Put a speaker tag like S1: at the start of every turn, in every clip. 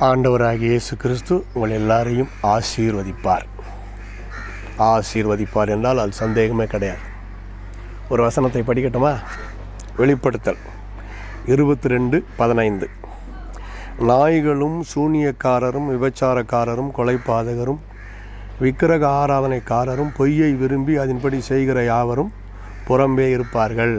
S1: ஆண்டவராகிய இயேசு கிறிஸ்து உங்கள் எல்லாரையும் ஆசீர்வதிப்பார் ஆசீர்வதிப்பார் என்றால் அது சந்தேகமே கிடையாது ஒரு வசனத்தை படிக்கட்டுமா வெளிப்படுத்தல் இருபத்தி ரெண்டு பதினைந்து நாய்களும் சூனியக்காரரும் விபச்சாரக்காரரும் கொலைபாதகரும் விக்கிரக ஆராதனைக்காரரும் பொய்யை விரும்பி அதன்படி செய்கிற யாவரும் புறம்பே இருப்பார்கள்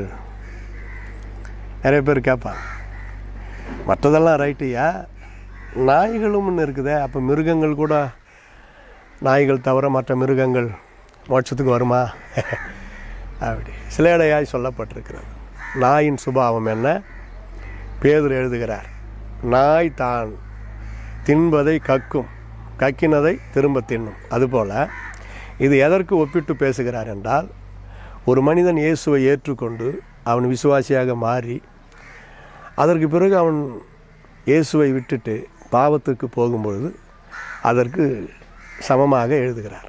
S1: நிறைய பேர் கேட்பாங்க மற்றதெல்லாம் ரைட்டுயா நாய்களும் ஒன்று இருக்குதே அப்போ மிருகங்கள் கூட நாய்கள் தவிர மற்ற மிருகங்கள் மோட்சத்துக்கு வருமா அப்படி சிலேடையாய் சொல்லப்பட்டிருக்கிறது நாயின் சுபாவம் என்ன பேதர் எழுதுகிறார் நாய் தான் தின்பதை கக்கும் கக்கினதை திரும்ப தின்னும் அதுபோல் இது எதற்கு ஒப்பிட்டு பேசுகிறார் என்றால் ஒரு மனிதன் இயேசுவை ஏற்றுக்கொண்டு அவன் விசுவாசியாக மாறி அதற்கு பிறகு அவன் இயேசுவை விட்டுட்டு பாவத்துக்கு போகும்பொழுது அதற்கு சமமாக எழுதுகிறார்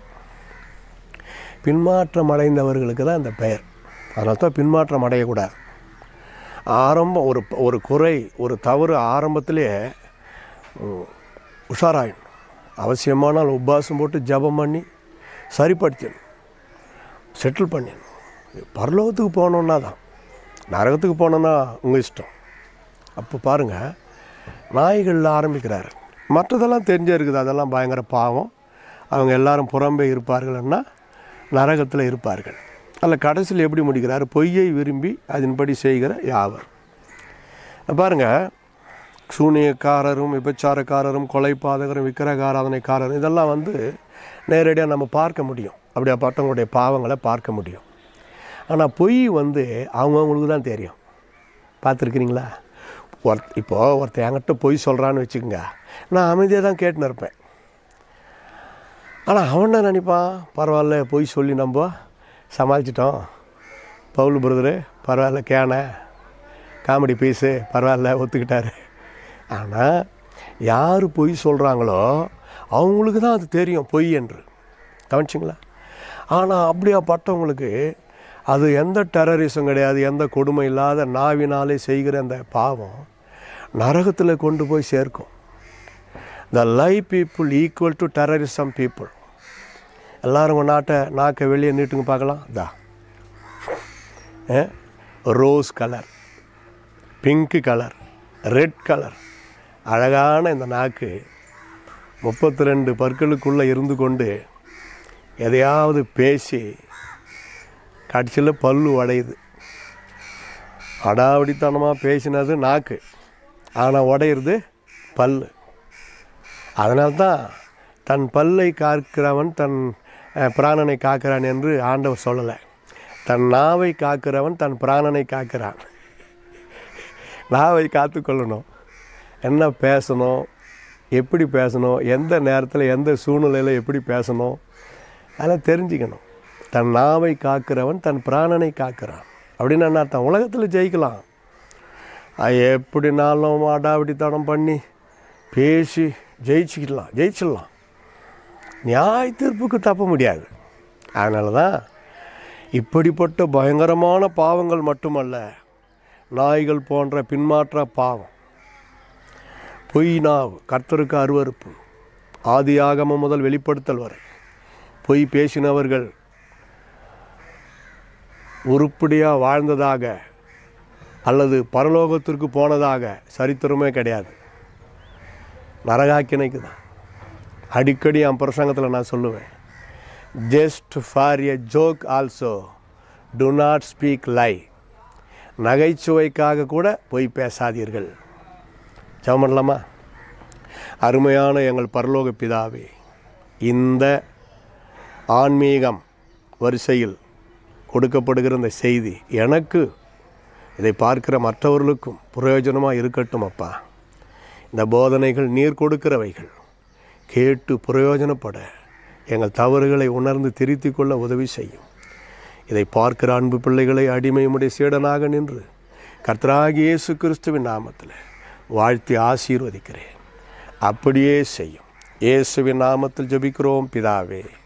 S1: பின்மாற்றம் அடைந்தவர்களுக்கு தான் அந்த பெயர் அதனால தான் பின்மாற்றம் அடையக்கூடாது ஆரம்பம் ஒரு ஒரு குறை ஒரு தவறு ஆரம்பத்திலே உம், உஷாராயிடும் அவசியமானால் உபாசம் போட்டு ஜெபம் பண்ணி சரிப்படுத்தணும் செட்டில் பண்ணிடணும் பரலோகத்துக்கு போகணுன்னா தான் நரகத்துக்கு போனோன்னா உங்கள் இஷ்டம் அப்போ பாருங்கள் நாய்களில் ஆரம்பிக்கிறார் மற்றதெல்லாம் தெரிஞ்சே இருக்குது அதெல்லாம் பயங்கர பாவம் அவங்க எல்லாரும் புறம்பே இருப்பார்கள்னா நரகத்தில் இருப்பார்கள் அதில் கடைசியில் எப்படி முடிக்கிறார் பொய்யை விரும்பி அதன்படி செய்கிற யாவர் பாருங்கள் சூனியக்காரரும் விபச்சாரக்காரரும் கொலைபாதகரும் விக்கிரகாராதனைக்காரரும் இதெல்லாம் வந்து நேரடியாக நம்ம பார்க்க முடியும் அப்படியாப்பட்டவங்களுடைய பாவங்களை பார்க்க முடியும் ஆனால் பொய் வந்து அவங்கவுங்களுக்கு தான் தெரியும் பார்த்துருக்குறீங்களா ஒரு இப்போது ஒருத்தன் என்கிட்ட பொய் சொல்கிறான்னு வச்சுக்கோங்க நான் அமைதியாக தான் கேட்டுன்னு இருப்பேன் ஆனால் அவன் என்ன நினைப்பான் பரவாயில்ல பொய் சொல்லி நம்ம சமாளிச்சிட்டோம் பவுல் பிரதரு பரவாயில்ல கேன காமெடி பீஸு பரவாயில்ல ஒத்துக்கிட்டாரு ஆனால் யார் பொய் சொல்கிறாங்களோ அவங்களுக்கு தான் அது தெரியும் பொய் என்று கவனிச்சிங்களா ஆனால் அப்படியாப்பட்டவங்களுக்கு அது எந்த டெரரிசம் கிடையாது எந்த கொடுமை இல்லாத நாவினாலே செய்கிற அந்த பாவம் நரகத்தில் கொண்டு போய் சேர்க்கும் the lie people equal to terrorism people எல்லாரும் உங்கள் நாட்டை நாக்கை வெளியே நீட்டுங்க பார்க்கலாம் தா rose colour pink colour red colour அழகான இந்த நாக்கு முப்பத்தி ரெண்டு பற்களுக்குள்ளே இருந்து கொண்டு எதையாவது பேசி கடைசியில் பல்லு உடையுது அடாவடித்தனமாக பேசினது நாக்கு ஆனால் உடையிறது பல்லு அதனால்தான் தன் பல்லை காக்கிறவன் தன் அஹ், பிராணனை காக்கிறான் என்று ஆண்டவர் சொல்லலை தன் நாவை காக்கிறவன் தன் பிராணனை காக்கிறான் நாவை காத்துக்கொள்ளணும் என்ன பேசணும் எப்படி பேசணும் எந்த நேரத்தில் எந்த சூழ்நிலையில் எப்படி பேசணும் அதெல்லாம் தெரிஞ்சுக்கணும் தன் நாவை காக்கிறவன் தன் பிராணனை காக்கிறான் அப்படின்னு என்ன அர்த்தம் உலகத்தில் ஜெயிக்கலாம் அது எப்படினாலும் அடாவடித்தனம் பண்ணி பேசி ஜெயிச்சுக்கலாம் ஜெயிச்சிடலாம் நியாய தீர்ப்புக்கு தப்ப முடியாது அதனால தான் இப்படிப்பட்ட பயங்கரமான பாவங்கள் மட்டுமல்ல நாய்கள் போன்ற பின்மாற்ற பாவம் பொய் நாவு கர்த்தருக்கு அருவருப்பு ஆதி ஆகமம் முதல் வெளிப்படுத்தல் வரை பொய் பேசினவர்கள் உருப்படியாக வாழ்ந்ததாக அல்லது பரலோகத்திற்கு போனதாக சரித்திரமே கிடையாது நரகாக்கினைக்கு தான் அடிக்கடி என் பிரசங்கத்தில் நான் சொல்லுவேன் just for a joke also to not speak lie நகைச்சுவைக்காக கூட பொய் பேசாதீர்கள் ஜெபம் பண்ணலாமா அருமையான எங்கள் பரலோக பிதாவே இந்த ஆன்மீகம் வரிசையில் கொடுக்கப்படுகிற இந்த செய்தி எனக்கு இதை பார்க்கிற மற்றவர்களுக்கும் பிரயோஜனமாக இருக்கட்டும் அப்பா இந்த போதனைகள் நீர் கொடுக்கிறவைகள் கேட்டு பிரயோஜனப்பட எங்கள் தவறுகளை உணர்ந்து திருத்திக் கொள்ள உதவி செய்யும் இதை பார்க்கிற அன்பு பிள்ளைகளை அடிமையுடைய சீடனாக நின்று கர்த்தராகிய இயேசு கிறிஸ்துவின் நாமத்தில் வாழ்த்தி ஆசீர்வதிக்கிறேன் அப்படியே செய்யும் இயேசுவின் நாமத்தில் ஜெபிக்கிறோம் பிதாவே